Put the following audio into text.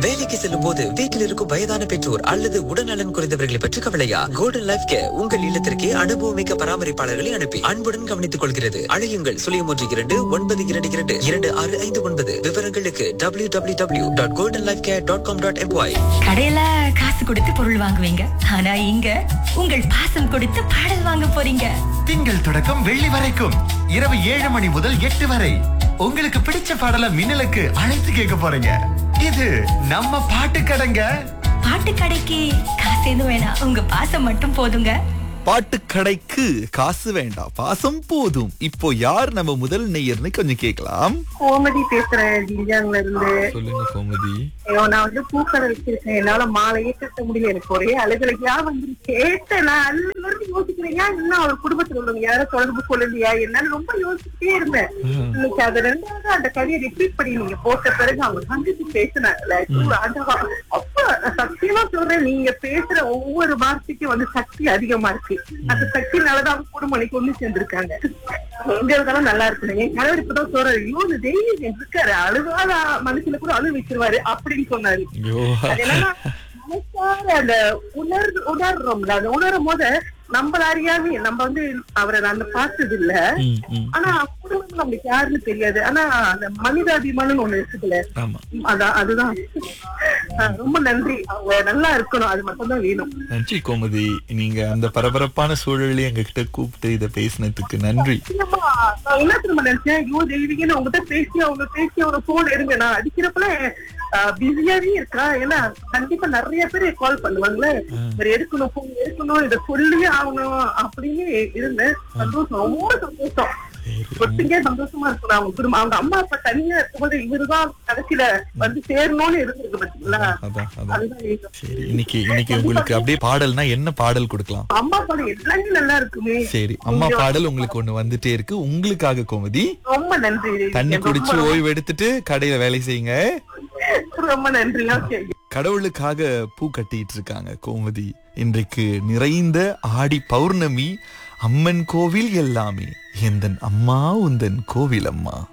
வேலைக்கு செல்லும் போது வீட்டில் இருக்கும் வயதான பெற்றோர் அல்லது உடல்நலன் குறைந்தவர்களை பற்றி கவலையா கோல்டன் லைஃப் கேர் உங்கள் இல்லத்திற்கு அனுபவமிக்க பராமரிப்பாளர்களை அனுப்பி அன்புடன் கவனித்துக் கொள்கிறது அழையுங்கள் சுழியம் ஒன்று இரண்டு ஒன்பது இரண்டு இரண்டு இரண்டு ஆறு ஐந்து ஒன்பது விவரங்களுக்கு W W W dot golden life care dot com dot MY கடையில காசு கொடுத்து பொருள் வாங்குவீங்க ஆனா இங்க உங்கள் பாசம் கொடுத்து பாடல் வாங்க போறீங்க திங்கள் தொடக்கம் வெள்ளி வரைக்கும் இரவு ஏழு மணி முதல் எட்டு வரை உங்களுக்கு பிடிச்ச பாடல மின்னலுக்கு அழைத்து கேட்க போறீங்க இது நம்ம பாட்டு கடைங்க பாட்டு கடைக்கு காசு எதுவும் வேணாம் உங்க பாசம் மட்டும் போதுங்க பாட்டு கடைக்கு காசு வேண்டாம் பாசம் போதும் இப்போ யார் நம்ம முதல் நெய்யர்னு கொஞ்சம் கேட்கலாம் கோமதி பேசுறேன் ஜிஞ்சாங்ல இருந்து சொல்லுங்க கோமதி ஐயோ, நான் வந்து பூக்கடை வச்சிருக்கேன் என்னால மாலையே கட்ட முடியல எனக்கு ஒரே அழுகலையா வந்து கேட்டேன் நான் அதுல இருந்து யோசிக்கிறேன் ஏன் இன்னும் அவர் குடும்பத்துல உள்ளவங்க யாரும் தொடர்பு கொள்ளலையா என்னன்னு ரொம்ப யோசிச்சுட்டே இருந்தேன் இன்னைக்கு அது ரெண்டாவது அந்த கதையை ரிப்பீட் பண்ணி நீங்க போட்ட பிறகு அவங்க சந்திச்சு பேசினாங்கல்ல ஆண்டவா, அப்ப நான் சத்தியமா சொல்றேன் நீங்க பேசுற ஒவ்வொரு வார்த்தைக்கும் வந்து சக்தி அதிகமா இருக்கு அந்த சக்தினாலதான் அவங்க குடும்பம் இன்னைக்கு ஒண்ணு சேர்ந்திருக்காங்க எங்க இருந்தாலும் நல்லா இருக்கணும் என் கணவர் இப்பதான் சொல்றாரு ஐயோ இந்த தெய்வம் இருக்காரு அழுகாத மனுஷனை கூட அழு வச்சிருவாரு அப்படின்னு சொன்னாரு அது என்னன்னா மனசார அந்த உணர்ந்து உணர்றோம்ல அந்த உணரும் போது நம்மள அறியாம நம்ம வந்து அவரை நான் பார்த்தது இல்ல ஆனா குடும்பம் நம்மளுக்கு யாருன்னு தெரியாது ஆனா அந்த மனிதாபிமானம் ஒண்ணு இருக்குல்ல ஆமா அதான் அதுதான் அஹ் ரொம்ப நன்றி அவங்க நல்லா இருக்கணும் அது மட்டும் தான் வேணும் நன்றி கோமதி நீங்க அந்த பரபரப்பான சூழலையும் எங்க கிட்ட கூப்பிட்டு இத பேசினதுக்கு நன்றி இல்லம்மா, நான் என்ன திரும்ப நினைச்சேன் ஐயோ தெய்வீங்கன்னு உங்ககிட்ட பேசி அவங்க பேசி அவங்க போன் எடுங்க நான் அடிக்கிறப்பல பிஸியாவே இருக்கா ஏன்னா கண்டிப்பா நிறைய பேர் கால் பண்ணுவாங்களே இவர் எடுக்கணும் போன் எடுக்கணும் இதை சொல்லியே ஆகணும் அப்படின்னு இருந்தேன் சந்தோஷம் ரொம்ப சந்தோஷம் ஒட்டுங்க சந்தோஷமா இருக்கணும் அவங்க குடும்பம் அவங்க அம்மா அப்பா தனியா இருக்கும்போது இவருதான் கடைசியில வந்து சேரணும்னு இருந்திருக்கு பாத்தீங்களா அதான் அதான் அதுதான் வேணும். சரி இன்னைக்கு இன்னைக்கு உங்களுக்கு அப்படியே பாடல்னா என்ன பாடல் கொடுக்கலாம் அம்மா படம் எல்லாமே நல்லா இருக்குமே சரி அம்மா பாடல் உங்களுக்கு ஒண்ணு வந்துட்டே இருக்கு உங்களுக்காக கோமதி ரொம்ப நன்றி தண்ணி ரொம்ப, குடிச்சு ஓய்வு எடுத்துட்டு கடையில வேலை செய்யுங்க ரொம்ப நன்றி ஓகே கடவுளுக்காக பூ கட்டிட்டு இருக்காங்க கோமதி இன்றைக்கு நிறைந்த ஆடி பௌர்ணமி அம்மன் கோவில் எல்லாமே எந்தன் அம்மா உந்தன் கோவில் அம்மா